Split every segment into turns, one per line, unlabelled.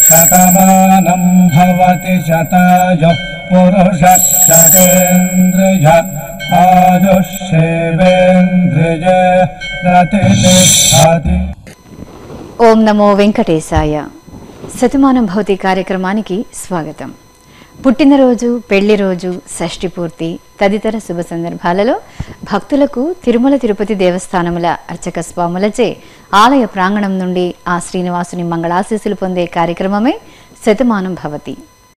शतमानं भवति शतायुः पुरुषः शतेन्द्रिय आयुष्येवेन्द्रिय प्रतिष्ठति
ఓం నమో వెంకటేశాయ శతమానం భౌతి కార్యక్రమానికి స్వాగతం పుట్టినరోజు పెళ్లి రోజు షష్ఠి పూర్తి తదితర శుభ సందర్భాలలో భక్తులకు తిరుమల తిరుపతి దేవస్థానముల అర్చక స్వాములచే ఆలయ ప్రాంగణం నుండి ఆ శ్రీనివాసుని మంగళాశీస్సులు పొందే కార్యక్రమమే శతమానం భవతి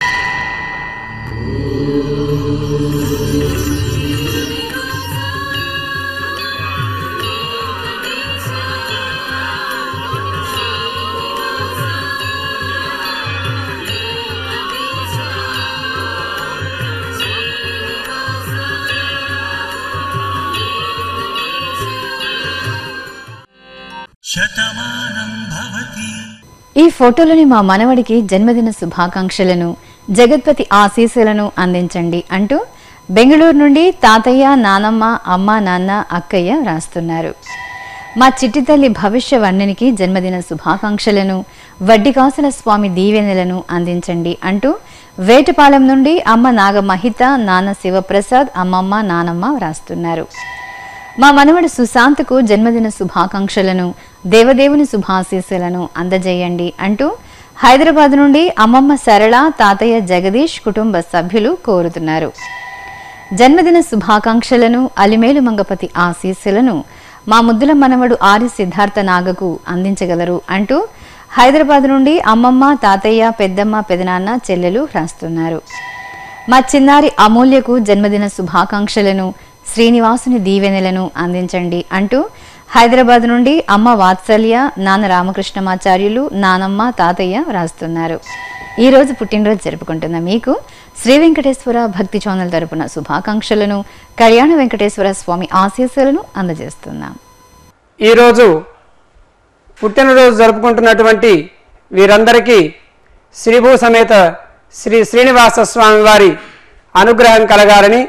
ఈ ఫోటోలోని మా మనవడికి జన్మదిన శుభాకాంక్షలను జగత్పతి ఆశీస్సులను అందించండి అంటూ బెంగళూరు నుండి తాతయ్య నానమ్మ అమ్మ నాన్న అక్కయ్య రాస్తున్నారు మా చిట్టి తల్లి భవిష్య వర్ణనికి జన్మదిన శుభాకాంక్షలను వడ్డికాసుల స్వామి దీవెనలను అందించండి అంటూ వేటపాలెం నుండి అమ్మ నాగమహిత నాన్న శివప్రసాద్ అమ్మమ్మ నానమ్మ రాస్తున్నారు మా మనవడు సుశాంత్కు జన్మదిన శుభాకాంక్షలను దేవదేవుని శుభాశీస్సులను అందజేయండి అంటూ హైదరాబాద్ నుండి అమ్మమ్మ సరళ తాతయ్య జగదీష్ కుటుంబ సభ్యులు కోరుతున్నారు జన్మదిన శుభాకాంక్షలను అలిమేలు మంగపతి ఆశీస్సులను మా ముద్దుల మనవడు ఆరి సిద్ధార్థ నాగకు అందించగలరు అంటూ హైదరాబాద్ నుండి అమ్మమ్మ తాతయ్య పెద్దమ్మ పెదనాన్న చెల్లెలు రాస్తున్నారు మా చిన్నారి అమూల్యకు జన్మదిన శుభాకాంక్షలను శ్రీనివాసుని దీవెనలను అందించండి అంటూ హైదరాబాద్ నుండి అమ్మ వాత్సల్య నాన్న రామకృష్ణమాచార్యులు నానమ్మ తాతయ్య రాస్తున్నారు ఈ రోజు పుట్టినరోజు జరుపుకుంటున్న మీకు శ్రీ వెంకటేశ్వర భక్తి ఛానల్ తరపున శుభాకాంక్షలను కళ్యాణ వెంకటేశ్వర స్వామి ఆశీస్సులను అందజేస్తున్నాం
ఈరోజు పుట్టినరోజు జరుపుకుంటున్నటువంటి వీరందరికీ శ్రీభూ సమేత శ్రీ శ్రీనివాస స్వామి వారి అనుగ్రహం కలగాలని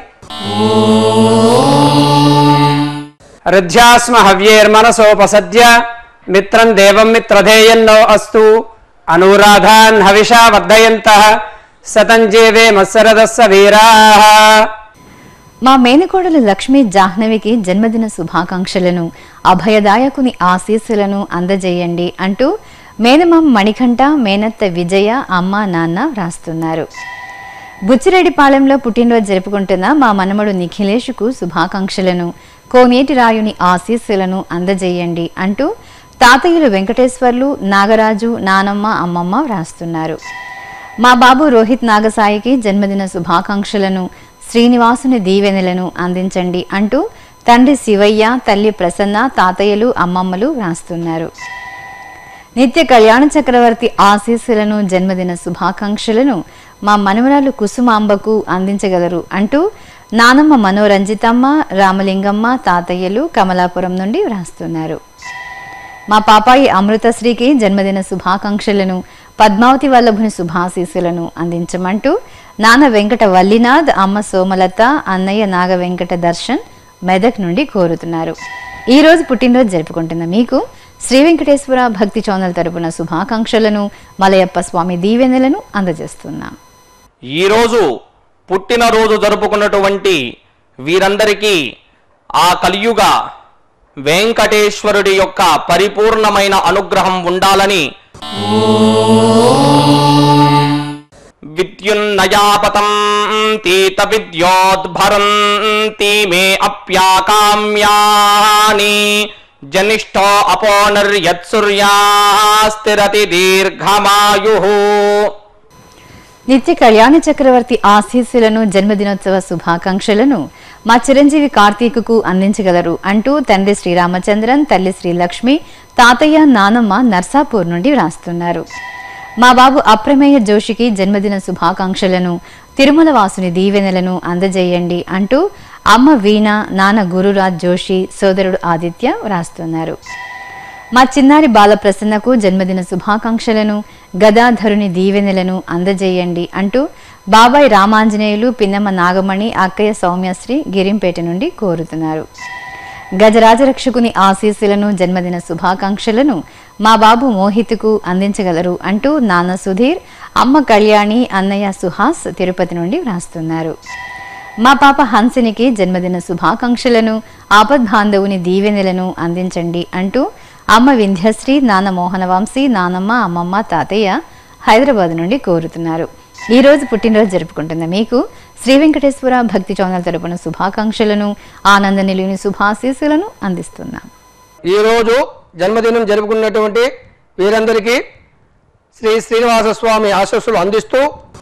హృద్యాస్మ హవ్యేర్మనసోపసద్య మిత్రం దేవం మిత్రధేయన్నో అస్తు అనురాధాన్ హవిషా వర్ధయంత సతంజేవే మత్సరదస్స వీరా
మా మేనకోడలు లక్ష్మీ జాహ్నవికి జన్మదిన శుభాకాంక్షలను అభయదాయకుని ఆశీస్సులను అందజేయండి అంటూ మేనమామ మణికంఠ మేనత్త విజయ అమ్మ నాన్న రాస్తున్నారు బుచ్చిరెడ్డిపాలెంలో పుట్టినరోజు జరుపుకుంటున్న మా మనమడు నిఖిలేష్కు శుభాకాంక్షలను కోనేటి రాయుని ఆశీస్సులను అందజేయండి అంటూ తాతయ్యలు వెంకటేశ్వర్లు నాగరాజు నానమ్మ అమ్మమ్మ రాస్తున్నారు మా బాబు రోహిత్ నాగసాయికి జన్మదిన శుభాకాంక్షలను శ్రీనివాసుని దీవెనలను అందించండి అంటూ తండ్రి శివయ్య తల్లి ప్రసన్న తాతయ్యలు అమ్మమ్మలు రాస్తున్నారు నిత్య కళ్యాణ చక్రవర్తి ఆశీస్సులను జన్మదిన శుభాకాంక్షలను మా మనవరాలు కుసుమాంబకు అందించగలరు అంటూ నానమ్మ మనోరంజితమ్మ రామలింగమ్మ తాతయ్యలు కమలాపురం నుండి వ్రాస్తున్నారు మా పాపాయి అమృతశ్రీకి జన్మదిన శుభాకాంక్షలను పద్మావతి వల్లభుని శుభాశీస్సులను అందించమంటూ నాన్న వెంకట వల్లినాథ్ అమ్మ సోమలత అన్నయ్య నాగ వెంకట దర్శన్ మెదక్ నుండి కోరుతున్నారు ఈ రోజు పుట్టినరోజు జరుపుకుంటున్న మీకు శ్రీ వెంకటేశ్వర భక్తి ఛానల్ తరపున శుభాకాంక్షలను మలయప్ప స్వామి దీవెనలను అందజేస్తున్నాం
ఈరోజు పుట్టినరోజు జరుపుకున్నటువంటి వీరందరికీ ఆ కలియుగ వెంకటేశ్వరుడి యొక్క పరిపూర్ణమైన అనుగ్రహం ఉండాలని విద్యున్నయాపతం తీత విద్యోద్భరంతి మే అప్యాకామ్యాని జనిష్టో అపోనర్యత్సూర్యాస్తిరతి దీర్ఘమాయు
నిత్య కళ్యాణ చక్రవర్తి ఆశీస్సులను జన్మదినోత్సవ శుభాకాంక్షలను మా చిరంజీవి కార్తీకుకు అందించగలరు అంటూ తండ్రి శ్రీరామచంద్రన్ తల్లి శ్రీలక్ష్మి తాతయ్య నానమ్మ నర్సాపూర్ నుండి రాస్తున్నారు మా బాబు అప్రమేయ జోషికి జన్మదిన శుభాకాంక్షలను తిరుమల వాసుని దీవెనలను అందజేయండి అంటూ అమ్మ వీణ నాన్న గురురాజ్ జోషి సోదరుడు ఆదిత్య రాస్తున్నారు మా చిన్నారి బాలప్రసన్నకు జన్మదిన శుభాకాంక్షలను గదాధరుని దీవెనలను అందజేయండి అంటూ బాబాయ్ రామాంజనేయులు పిన్నమ్మ నాగమణి అక్కయ్య సౌమ్యశ్రీ గిరింపేట నుండి కోరుతున్నారు గజరాజరక్షకుని ఆశీస్సులను జన్మదిన శుభాకాంక్షలను మా బాబు మోహిత్కు అందించగలరు అంటూ నాన్న సుధీర్ అమ్మ కళ్యాణి అన్నయ్య సుహాస్ తిరుపతి నుండి వ్రాస్తున్నారు మా పాప హంసినికి జన్మదిన శుభాకాంక్షలను ఆపద్బాంధవుని దీవెనలను అందించండి అంటూ అమ్మ వింధ్యశ్రీ నాన్న మోహనవంశీ నానమ్మ అమ్మమ్మ తాతయ్య హైదరాబాద్ నుండి కోరుతున్నారు ఈ రోజు పుట్టినరోజు జరుపుకుంటున్న మీకు శ్రీ వెంకటేశ్వర భక్తి చౌనల్ తరపున శుభాకాంక్షలను ఆనంద నిలువుని శుభాశీస్సులను అందిస్తున్నాం
ఈరోజు జన్మదినం జరుపుకున్నటువంటి వీరందరికీ శ్రీ శ్రీనివాస స్వామి ఆశస్సులు అందిస్తూ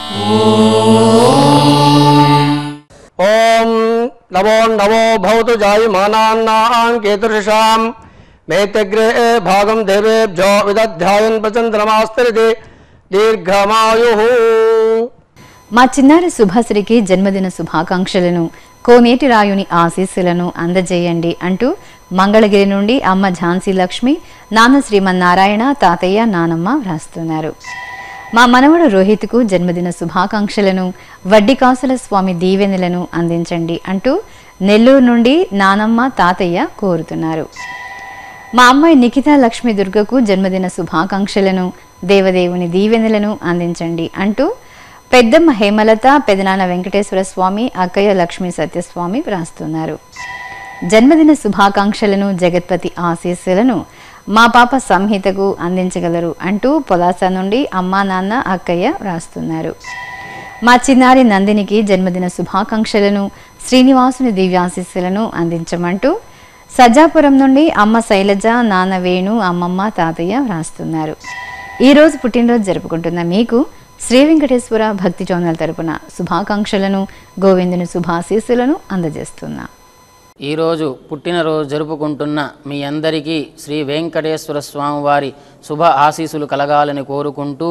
ఓం నమో నమో భవతు జాయమానాన్నాం కేతుషాం మేతగ్రే భాగం దేవేభ్యో విదధ్యాయన్ ప్రచంద్రమాస్తరితే దీర్ఘమాయు
మా చిన్నారి శుభశ్రీకి జన్మదిన శుభాకాంక్షలను కోనేటి రాయుని ఆశీస్సులను అందజేయండి అంటూ మంగళగిరి నుండి అమ్మ ఝాన్సీ లక్ష్మి నాన్న శ్రీమన్నారాయణ తాతయ్య నానమ్మ వ్రాస్తున్నారు మా మనవడు రోహిత్కు జన్మదిన శుభాకాంక్షలను వడ్డికాసుల స్వామి దీవెనలను అందించండి అంటూ నెల్లూరు నుండి నానమ్మ తాతయ్య కోరుతున్నారు మా అమ్మాయి నిఖితా లక్ష్మి దుర్గకు జన్మదిన శుభాకాంక్షలను దేవదేవుని దీవెనలను అందించండి అంటూ పెద్దమ్మ హేమలత పెదనాన్న వెంకటేశ్వర స్వామి అక్కయ్య లక్ష్మీ సత్యస్వామి వ్రాస్తున్నారు జన్మదిన శుభాకాంక్షలను జగత్పతి ఆశీస్సులను మా పాప సంహితకు అందించగలరు అంటూ పొలాస నుండి అమ్మా నాన్న అక్కయ్య వ్రాస్తున్నారు మా చిన్నారి నందినికి జన్మదిన శుభాకాంక్షలను శ్రీనివాసుని దివ్యాశీస్సులను అందించమంటూ సజ్జాపురం నుండి అమ్మ శైలజ నాన్న వేణు అమ్మమ్మ తాతయ్య వ్రాస్తున్నారు ఈ రోజు పుట్టినరోజు జరుపుకుంటున్న మీకు శ్రీ వెంకటేశ్వర భక్తి చౌనల్ తరపున శుభాకాంక్షలను గోవిందుని శుభాశీస్సులను అందజేస్తున్నా
ఈరోజు పుట్టినరోజు జరుపుకుంటున్న మీ అందరికీ శ్రీ వెంకటేశ్వర స్వామి వారి శుభ ఆశీస్సులు కలగాలని కోరుకుంటూ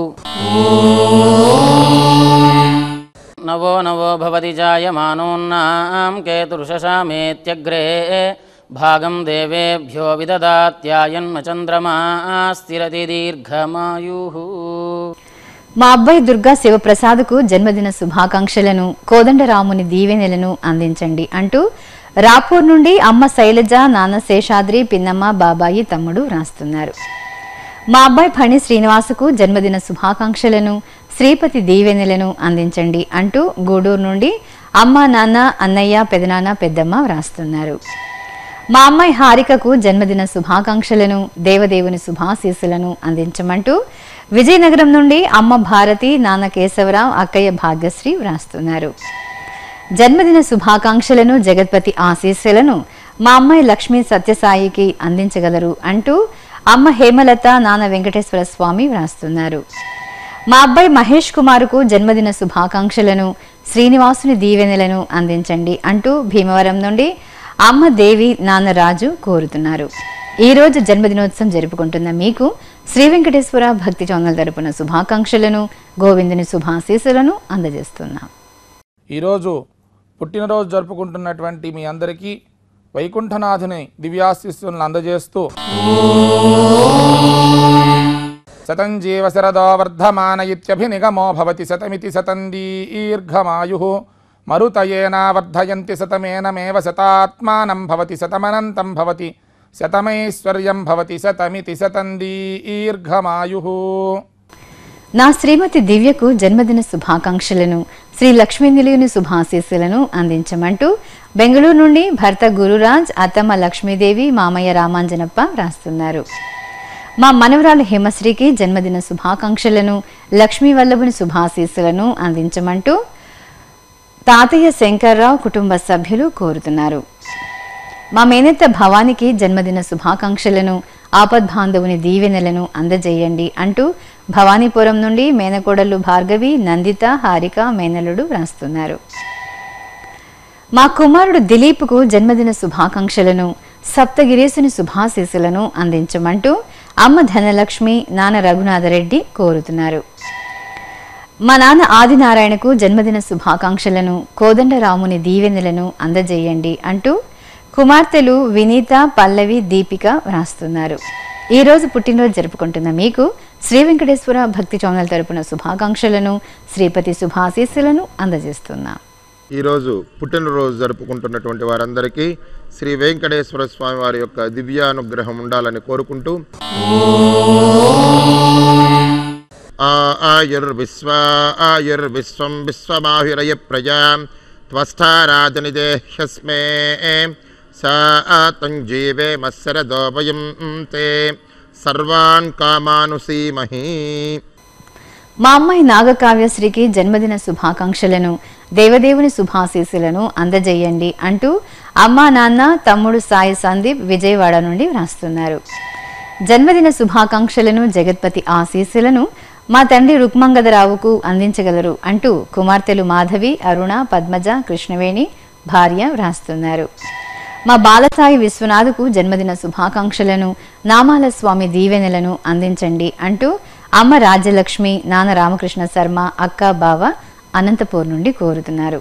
నవో నవో భవతి జాయమానోన్నాం కేతుర్షశామేత్యగ్రే భాగం దేవేభ్యో విదదాత్యాయన్మ చంద్రమా స్థిరతి దీర్ఘమాయు
మా అబ్బాయి దుర్గా శివప్రసాద్కు జన్మదిన శుభాకాంక్షలను కోదండరాముని దీవెనలను అందించండి అంటూ రాపూర్ నుండి అమ్మ శైలజ నాన్న శేషాద్రి పిన్నమ్మ బాబాయి తమ్ముడు రాస్తున్నారు మా అబ్బాయి ఫణి శ్రీనివాసుకు జన్మదిన శుభాకాంక్షలను శ్రీపతి దీవెనలను అందించండి అంటూ గూడూరు నుండి అమ్మ నాన్న అన్నయ్య పెదనాన్న పెద్దమ్మ వ్రాస్తున్నారు మా అమ్మాయి హారికకు జన్మదిన శుభాకాంక్షలను దేవదేవుని శుభాశీస్సులను అందించమంటూ విజయనగరం నుండి అమ్మ భారతి నాన్న కేశవరావు అక్కయ్య భాగ్యశ్రీ వ్రాస్తున్నారు జన్మదిన శుభాకాంక్షలను జగత్పతి ఆశీస్సులను మా అమ్మాయి లక్ష్మీ సత్యసాయికి అందించగలరు అంటూ అమ్మ హేమలత నాన్న వెంకటేశ్వర స్వామి వ్రాస్తున్నారు మా అబ్బాయి మహేష్ కుమార్కు జన్మదిన శుభాకాంక్షలను శ్రీనివాసుని దీవెనలను అందించండి అంటూ భీమవరం నుండి అమ్మ దేవి నాన్న రాజు కోరుతున్నారు ఈ రోజు జన్మదినోత్సవం జరుపుకుంటున్న మీకు శ్రీ వెంకటేశ్వర భక్తి చౌనల్ తరపున శుభాకాంక్షలను గోవిందుని శుభాశీస్సులను అందజేస్తున్నాం
ఈరోజు పుట్టినరోజు జరుపుకుంటున్నటువంటి మీ అందరికీ వైకుంఠనాథుని దివ్యాశిస్సులను అందజేస్తూ శతం జీవ శరదో వర్ధమాన ఇత్యభినిగమో భవతి శతమితి శతం దీర్ఘమాయు మరుతయేనా వర్ధయంతి శతమేనమేవ శతాత్మానం భవతి శతమనంతం భవతి శతమైశ్వర్యం భవతి శతమితి శతం దీర్ఘమాయు
నా శ్రీమతి దివ్యకు జన్మదిన శుభాకాంక్షలను శ్రీ లక్ష్మీ నిలయుని శుభాశీస్సులను అందించమంటూ బెంగళూరు నుండి భర్త గురురాజ్ అత్తమ్మ లక్ష్మీదేవి మామయ్య రామాంజనప్ప రాస్తున్నారు మా మనవరాలు హిమశ్రీకి జన్మదిన శుభాకాంక్షలను లక్ష్మీ వల్లభుని శుభాశీస్సులను అందించమంటూ తాతయ్య శంకర్రావు కుటుంబ సభ్యులు కోరుతున్నారు మా మేనత్త భవానికి జన్మదిన శుభాకాంక్షలను ఆపద్బాంధవుని దీవెనలను అందజేయండి అంటూ భవానీపురం నుండి మేనకోడలు భార్గవి నందిత హారిక మేనలుడు రాస్తున్నారు మా కుమారుడు దిలీప్కు జన్మదిన శుభాకాంక్షలను సప్తగిరీసుని శుభాశీస్సులను అందించమంటూ అమ్మ ధనలక్ష్మి నాన్న రఘునాథరెడ్డి కోరుతున్నారు మా నాన్న ఆదినారాయణకు జన్మదిన శుభాకాంక్షలను కోదండరాముని దీవెనలను అందజేయండి అంటూ కుమార్తెలు వినీత పల్లవి దీపిక వ్రాస్తున్నారు ఈ రోజు పుట్టినరోజు జరుపుకుంటున్న మీకు శ్రీ వెంకటేశ్వర భక్తి చౌనల్ తరపున శుభాకాంక్షలను శ్రీపతి శుభాశీస్సులను అందజేస్తున్నాం
ఈరోజు పుట్టినరోజు జరుపుకుంటున్నటువంటి వారందరికీ శ్రీ వెంకటేశ్వర స్వామి వారి యొక్క దివ్యానుగ్రహం ఉండాలని కోరుకుంటూ ఆ ఆయుర్విశ్వ ఆయుర్విశ్వం విశ్వమాహిరయ ప్రజా త్వస్థారాజనిదేహ్యస్మే సా తంజీవే మత్సరదోపయం తే సర్వాన్ కామానుసీమహీ
మా అమ్మాయి నాగకావ్యశ్రీకి జన్మదిన శుభాకాంక్షలను దేవదేవుని శుభాశీస్సులను అందజేయండి అంటూ అమ్మా నాన్న తమ్ముడు సాయి సందీప్ విజయవాడ నుండి వ్రాస్తున్నారు జన్మదిన శుభాకాంక్షలను జగత్పతి ఆశీస్సులను మా తండ్రి రుక్మంగదరావుకు అందించగలరు అంటూ కుమార్తెలు మాధవి అరుణ పద్మజ కృష్ణవేణి భార్య వ్రాస్తున్నారు మా బాలసాయి విశ్వనాథుకు జన్మదిన శుభాకాంక్షలను నామాల స్వామి దీవెనలను అందించండి అంటూ అమ్మ రాజ్యలక్ష్మి నాన్న రామకృష్ణ శర్మ అక్క బావ అనంతపూర్ నుండి కోరుతున్నారు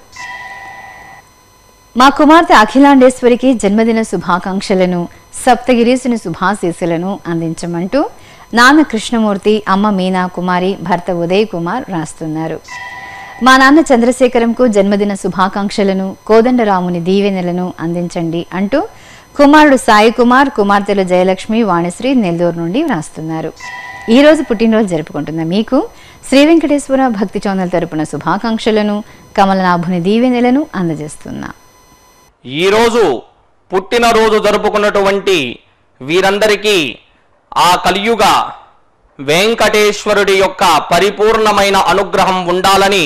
మా కుమార్తె అఖిలాండేశ్వరికి జన్మదిన శుభాకాంక్షలను సప్తగిరీసుని శుభాశీస్సులను అందించమంటూ నాన్న కృష్ణమూర్తి అమ్మ మీనా కుమారి భర్త ఉదయ్ కుమార్ రాస్తున్నారు మా నాన్న చంద్రశేఖరంకు జన్మదిన శుభాకాంక్షలను కోదండరాముని దీవెనలను అందించండి అంటూ కుమారుడు సాయి కుమార్ కుమార్తెలు జయలక్ష్మి వాణిశ్రీ నెల్లూరు నుండి వ్రాస్తున్నారు ఈ రోజు పుట్టినరోజు జరుపుకుంటున్న మీకు శ్రీ వెంకటేశ్వర భక్తి చౌనల్ తరపున శుభాకాంక్షలను కమలనాభుని దీవెనలను అందజేస్తున్నాం
ఈరోజు పుట్టినరోజు జరుపుకున్నటువంటి వీరందరికీ ఆ కలియుగ వెంకటేశ్వరుడి యొక్క పరిపూర్ణమైన అనుగ్రహం ఉండాలని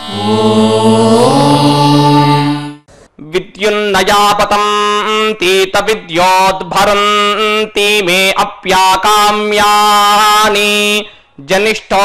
విద్యున్నయాపతం తీత విద్యోద్భరంతి మే అప్యాకామ్యాని జనిష్టో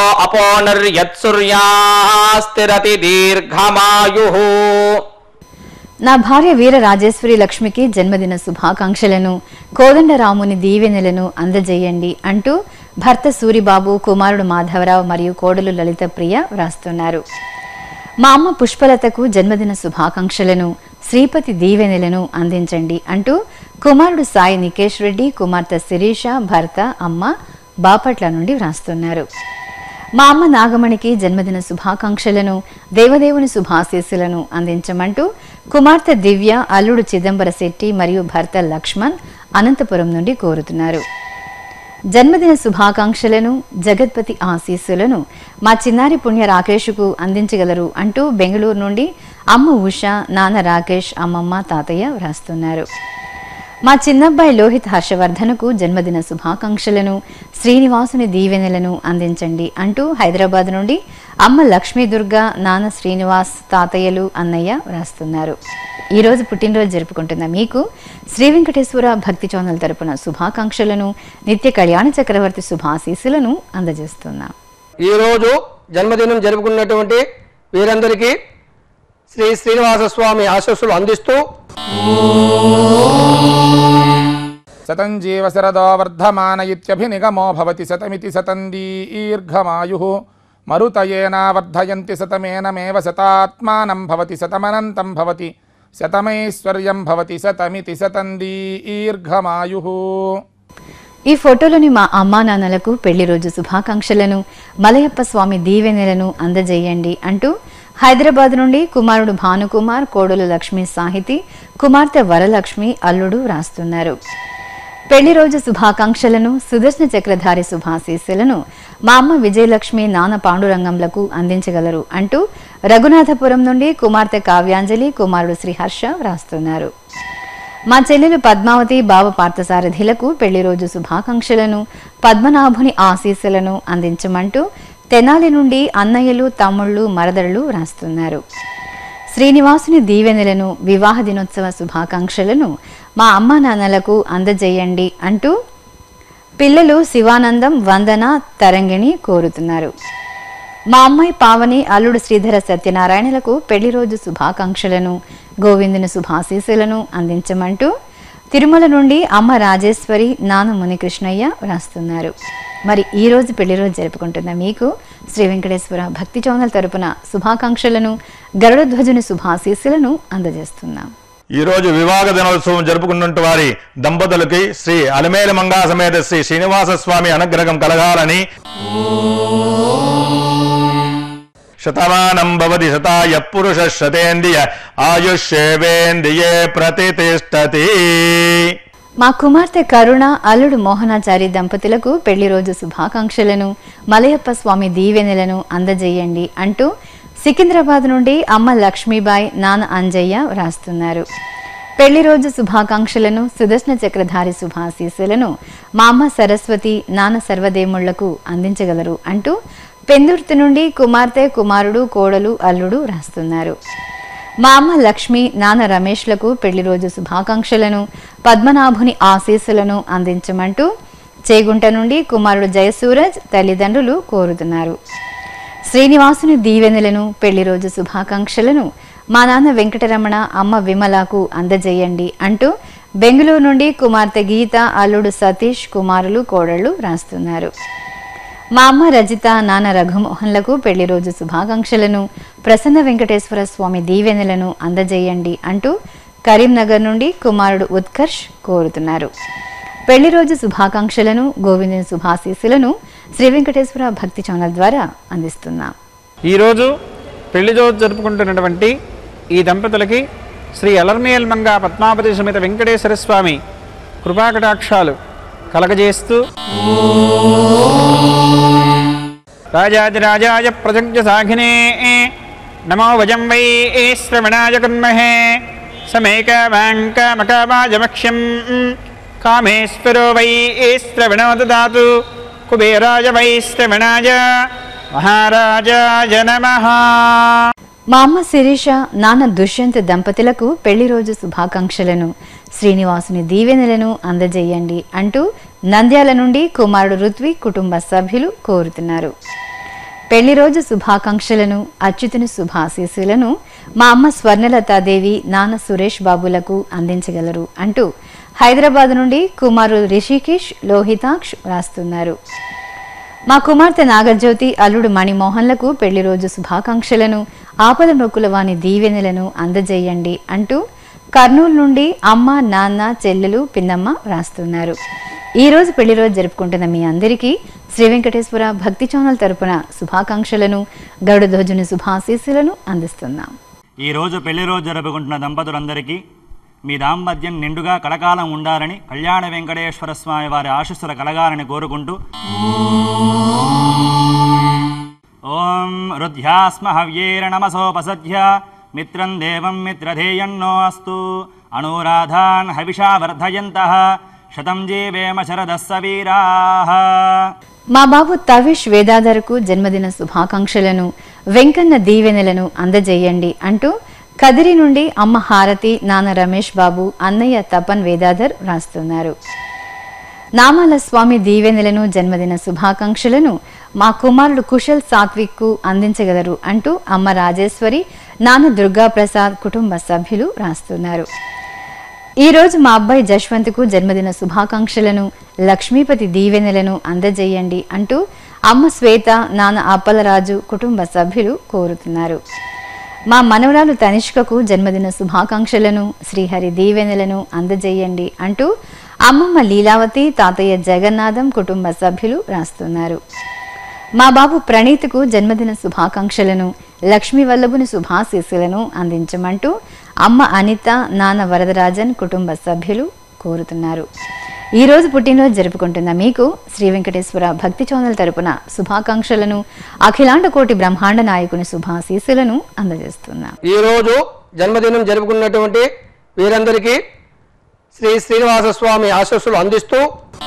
అపోనర్యత్సూర్యాస్తిరతి దీర్ఘమాయు
నా భార్య వీర రాజేశ్వరి లక్ష్మికి జన్మదిన శుభాకాంక్షలను కోదండరాముని దీవెనలను అందజేయండి అంటూ భర్త సూరిబాబు కుమారుడు మాధవరావు మరియు కోడలు లలిత ప్రియ వ్రాస్తున్నారు మా అమ్మ పుష్పలతకు జన్మదిన శుభాకాంక్షలను శ్రీపతి దీవెనలను అందించండి అంటూ కుమారుడు సాయి నికేష్ రెడ్డి కుమార్తె శిరీష భర్త అమ్మ బాపట్ల నుండి వ్రాస్తున్నారు మా అమ్మ నాగమణికి జన్మదిన శుభాకాంక్షలను దేవదేవుని శుభాశీస్సులను అందించమంటూ కుమార్తె దివ్య అల్లుడు చిదంబర శెట్టి మరియు భర్త లక్ష్మణ్ అనంతపురం నుండి కోరుతున్నారు జన్మదిన శుభాకాంక్షలను జగత్పతి ఆశీస్సులను మా చిన్నారి పుణ్య రాకేష్కు అందించగలరు అంటూ బెంగళూరు నుండి అమ్మ ఉష నాన్న రాకేష్ అమ్మమ్మ తాతయ్య వ్రాస్తున్నారు మా చిన్నబ్బాయి లోహిత్ హర్షవర్ధన్కు జన్మదిన శుభాకాంక్షలను శ్రీనివాసుని దీవెనలను అందించండి అంటూ హైదరాబాద్ నుండి అమ్మ లక్ష్మీ దుర్గా నాన్న శ్రీనివాస్ తాతయ్యలు అన్నయ్య వ్రాస్తున్నారు ఈ రోజు పుట్టినరోజు జరుపుకుంటున్న మీకు శ్రీ వెంకటేశ్వర భక్తి చౌనల్ తరపున శుభాకాంక్షలను నిత్య కళ్యాణ చక్రవర్తి శుభాశీస్సులను అందజేస్తున్నాం
ఈరోజు జన్మదినం జరుపుకున్నటువంటి వీరందరికీ శ్రీ శ్రీనివాస స్వామి ఆశస్సులు అందిస్తూ
శతం జీవ శరదో వర్ధమాన ఇత్యభినిగమో భవతి శతమితి శతం దీర్ఘమాయు మరుతయేనా వర్ధయంతి శతమేనమేవ శతాత్మానం భవతి శతమనంతం భవతి శతమైశ్వర్యం భవతి శతమితి శతం దీర్ఘమాయు
ఈ ఫోటోలోని మా అమ్మా నాన్నలకు పెళ్లి రోజు శుభాకాంక్షలను మలయప్ప స్వామి దీవెనలను అందజేయండి అంటూ హైదరాబాద్ నుండి కుమారుడు భానుకుమార్ కోడలు లక్ష్మి సాహితి కుమార్తె వరలక్ష్మి అల్లుడు రాస్తున్నారు పెళ్లి రోజు శుభాకాంక్షలను సుదర్శన చక్రధారి శుభాశీస్సులను మా అమ్మ విజయలక్ష్మి నాన్న పాండురంగంలకు అందించగలరు అంటూ రఘునాథపురం నుండి కుమార్తె కావ్యాంజలి కుమారుడు శ్రీహర్ష వ్రాస్తున్నారు మా చెల్లెలు పద్మావతి బావ పార్థసారథిలకు పెళ్లి రోజు శుభాకాంక్షలను పద్మనాభుని ఆశీస్సులను అందించమంటూ తెనాలి నుండి అన్నయ్యలు తమ్ముళ్ళు మరదళ్ళు రాస్తున్నారు శ్రీనివాసుని దీవెనలను వివాహ దినోత్సవ శుభాకాంక్షలను మా అమ్మా నాన్నలకు అందజేయండి అంటూ పిల్లలు శివానందం వందన తరంగిణి కోరుతున్నారు మా అమ్మాయి పావని అల్లుడు శ్రీధర సత్యనారాయణలకు పెళ్లి రోజు శుభాకాంక్షలను గోవిందుని శుభాశీస్సులను అందించమంటూ తిరుమల నుండి అమ్మ రాజేశ్వరి నాన్న మునికృష్ణయ్య వ్రాస్తున్నారు మరి ఈ రోజు పెళ్లి రోజు జరుపుకుంటున్న మీకు శ్రీ వెంకటేశ్వర భక్తి చౌనల్ తరపున శుభాకాంక్షలను గరుడధ్వజుని శుభాశీస్సులను అందజేస్తున్నాం
ఈ రోజు వివాహ దినోత్సవం జరుపుకున్నట్టు వారి దంపతులకి శ్రీ అలమేలు మంగా సమేత శ్రీ శ్రీనివాస స్వామి అనుగ్రహం కలగాలని శతమానం భవతి శతాయ పురుష శతేంద్రియ ఆయుష్యేవేంద్రియే ప్రతిష్టతి
మా కుమార్తె కరుణ అల్లుడు మోహనాచారి దంపతులకు పెళ్లి రోజు శుభాకాంక్షలను మలయప్ప స్వామి దీవెనలను అందజేయండి అంటూ సికింద్రాబాద్ నుండి అమ్మ లక్ష్మీబాయి నాన్న అంజయ్య వ్రాస్తున్నారు పెళ్లి రోజు శుభాకాంక్షలను సుదర్శన చక్రధారి శుభాశీస్సులను మా అమ్మ సరస్వతి నాన్న సర్వదేముళ్లకు అందించగలరు అంటూ పెందుర్తి నుండి కుమార్తె కుమారుడు కోడలు అల్లుడు రాస్తున్నారు మా అమ్మ లక్ష్మి నాన్న రమేష్లకు పెళ్లి రోజు శుభాకాంక్షలను పద్మనాభుని ఆశీస్సులను అందించమంటూ చేగుంట నుండి కుమారుడు జయసూరజ్ తల్లిదండ్రులు కోరుతున్నారు శ్రీనివాసుని దీవెనలను పెళ్లి రోజు శుభాకాంక్షలను మా నాన్న వెంకటరమణ అమ్మ విమలకు అందజేయండి అంటూ బెంగళూరు నుండి కుమార్తె గీత అల్లుడు సతీష్ కుమారులు కోడళ్లు రాస్తున్నారు మా అమ్మ రజిత నాన్న రఘుమోహన్లకు పెళ్లి రోజు శుభాకాంక్షలను ప్రసన్న వెంకటేశ్వర స్వామి దీవెనలను అందజేయండి అంటూ కరీంనగర్ నుండి కుమారుడు ఉత్కర్ష్ కోరుతున్నారు పెళ్లి రోజు శుభాకాంక్షలను గోవిందుని శుభాశీస్సులను శ్రీ వెంకటేశ్వర భక్తి ఛానల్ ద్వారా అందిస్తున్నాం
ఈరోజు పెళ్లి రోజు జరుపుకుంటున్నటువంటి ఈ దంపతులకి శ్రీ అలర్మేల్ మంగా పద్మావతి సమేత వెంకటేశ్వర స్వామి కృపాకటాక్షాలు కలగజేస్తూ రాజాదిరాజాయ ప్రజజ్ఞ సాఘినే నమో వజం వై శ్రవణాయ కన్మహే సమేకమాంకమకమాజమక్ష్యం కామేశ్వరో వై శ్రవణో దదాతు కుబేరాయ వై శ్రవణాయ మహారాజాయ నమః
మా అమ్మ శిరీష నాన్న దుష్యంత్ దంపతులకు పెళ్లి రోజు శుభాకాంక్షలను శ్రీనివాసుని దీవెనలను అందజేయండి అంటూ నంద్యాల నుండి కుమారుడు ఋత్వి కుటుంబ సభ్యులు కోరుతున్నారు పెళ్లి రోజు శుభాకాంక్షలను అచ్యుతుని శుభాశీస్సులను మా అమ్మ స్వర్ణలతాదేవి నాన్న సురేష్ బాబులకు అందించగలరు అంటూ హైదరాబాద్ నుండి కుమారుడు రిషికేష్ లోహితాక్ష్ రాస్తున్నారు మా కుమార్తె నాగజ్యోతి అల్లుడు మణిమోహన్లకు పెళ్లి రోజు శుభాకాంక్షలను ఆపద మొక్కుల వాని దీవెనలను అందజేయండి అంటూ కర్నూలు నుండి అమ్మ నాన్న చెల్లెలు పిన్నమ్మ రాస్తున్నారు ఈ రోజు పెళ్లి రోజు జరుపుకుంటున్న మీ అందరికీ శ్రీ వెంకటేశ్వర భక్తి ఛానల్ తరపున శుభాకాంక్షలను గరుడధ్వజుని శుభాశీస్సులను అందిస్తున్నాం
ఈ రోజు పెళ్లి రోజు జరుపుకుంటున్న దంపతులందరికీ మీ దాంపత్యం నిండుగా కలకాలం ఉండాలని కళ్యాణ వెంకటేశ్వర స్వామి వారి ఆశస్సుల కలగాలని కోరుకుంటూ ఓం రుధ్యాస్మ హవ్యేర నమసోపసధ్య మిత్రం దేవం మిత్రధేయన్నో అస్తు అనురాధాన్ హవిషా వర్ధయంతః శతం జీవేమ శరదస్స వీరాః
మా బాబు తవిష్ వేదాధరకు జన్మదిన శుభాకాంక్షలను వెంకన్న దీవెనలను అందజేయండి అంటూ కదిరి నుండి అమ్మ హారతి నాన్న రమేష్ బాబు అన్నయ్య తపన్ వేదాధర్ రాస్తున్నారు నామాల స్వామి దీవెనలను జన్మదిన శుభాకాంక్షలను మా కుమారుడు కుశల్ సాత్విక్కు అందించగలరు అంటూ అమ్మ రాజేశ్వరి నాన్న దుర్గా ప్రసాద్ కుటుంబ సభ్యులు రాస్తున్నారు ఈ రోజు మా అబ్బాయి జశ్వంత్కు జన్మదిన శుభాకాంక్షలను లక్ష్మీపతి దీవెనలను అందజేయండి అంటూ అమ్మ శ్వేత నాన్న అప్పలరాజు కుటుంబ సభ్యులు కోరుతున్నారు మా మనవరాలు తనిష్కకు జన్మదిన శుభాకాంక్షలను శ్రీహరి దీవెనలను అందజేయండి అంటూ అమ్మమ్మ లీలావతి తాతయ్య జగన్నాథం కుటుంబ సభ్యులు రాస్తున్నారు మా బాబు ప్రణీత్కు జన్మదిన శుభాకాంక్షలను లక్ష్మీ వల్లభుని శుభాశీస్సులను అందించమంటూ అమ్మ అనిత నాన్న వరదరాజన్ కుటుంబ సభ్యులు కోరుతున్నారు ఈ రోజు పుట్టినరోజు జరుపుకుంటున్న మీకు శ్రీ వెంకటేశ్వర భక్తి ఛానల్ తరపున శుభాకాంక్షలను అఖిలాండ కోటి బ్రహ్మాండ నాయకుని శుభాశీస్సులను అందజేస్తున్నాం
ఈరోజు జన్మదినం జరుపుకున్నటువంటి వీరందరికీ శ్రీ శ్రీనివాస స్వామి ఆశస్సులు అందిస్తూ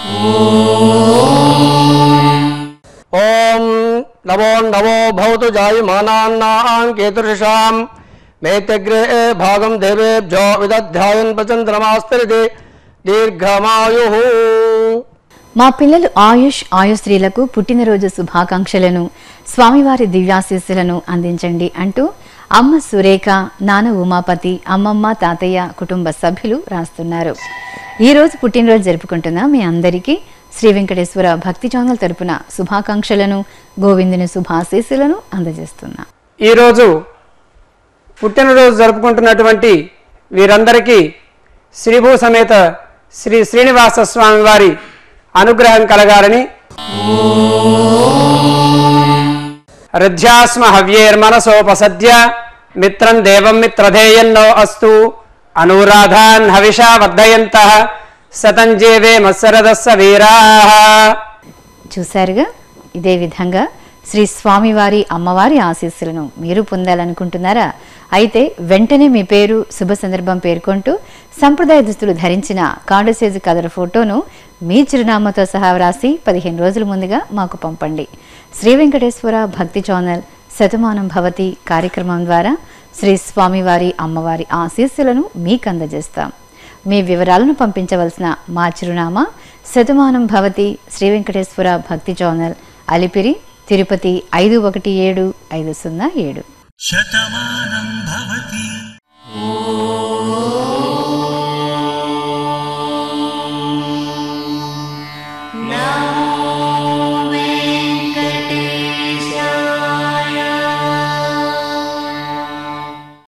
ఓం నమో నమో భవతు జాయమానాన్నాం కేతుషాం మేతగ్రే భాగం దేవేభ్యో విదధ్యాయన్ ప్రచంద్రమాస్తరిది దీర్ఘమాయు
మా పిల్లలు ఆయుష్ ఆయుశ్రీలకు పుట్టినరోజు శుభాకాంక్షలను స్వామివారి దివ్యాశీస్సులను అందించండి అంటూ అమ్మ సురేఖ నాన్న ఉమాపతి అమ్మమ్మ తాతయ్య కుటుంబ సభ్యులు రాస్తున్నారు ఈ రోజు పుట్టినరోజు జరుపుకుంటున్న మీ అందరికీ శ్రీ వెంకటేశ్వర భక్తి ఛానల్ తరపున శుభాకాంక్షలను గోవిందుని శుభాశీస్సులను అందజేస్తున్నా
ఈరోజు పుట్టినరోజు జరుపుకుంటున్నటువంటి వీరందరికీ శ్రీభూ సమేత శ్రీ శ్రీనివాస స్వామి వారి అనుగ్రహం కలగాలని
రుధ్యాస్మ హవ్యేర్మనసోపసద్య మిత్రం దేవం మిత్రధేయన్నో అస్తు అనురాధాన్ హవిషా వర్ధయంత సతంజేవే మత్సరదస్స వీరా
చూశారుగా ఇదే విధంగా శ్రీ స్వామివారి అమ్మవారి ఆశీస్సులను మీరు పొందాలనుకుంటున్నారా అయితే వెంటనే మీ పేరు శుభ సందర్భం పేర్కొంటూ సంప్రదాయ దుస్తులు ధరించిన కాండసేజు కదర ఫోటోను మీ చిరునామాతో సహా వ్రాసి పదిహేను రోజుల ముందుగా మాకు పంపండి శ్రీ వెంకటేశ్వర భక్తి ఛానల్ శతమానం భవతి కార్యక్రమం ద్వారా శ్రీ స్వామివారి అమ్మవారి ఆశీస్సులను మీకు అందజేస్తాం మీ వివరాలను పంపించవలసిన మా చిరునామా శతమానం భవతి శ్రీ వెంకటేశ్వర భక్తి ఛానల్ అలిపిరి తిరుపతి ఐదు ఒకటి ఏడు ఐదు సున్నా ఏడు
శతమానం భవతి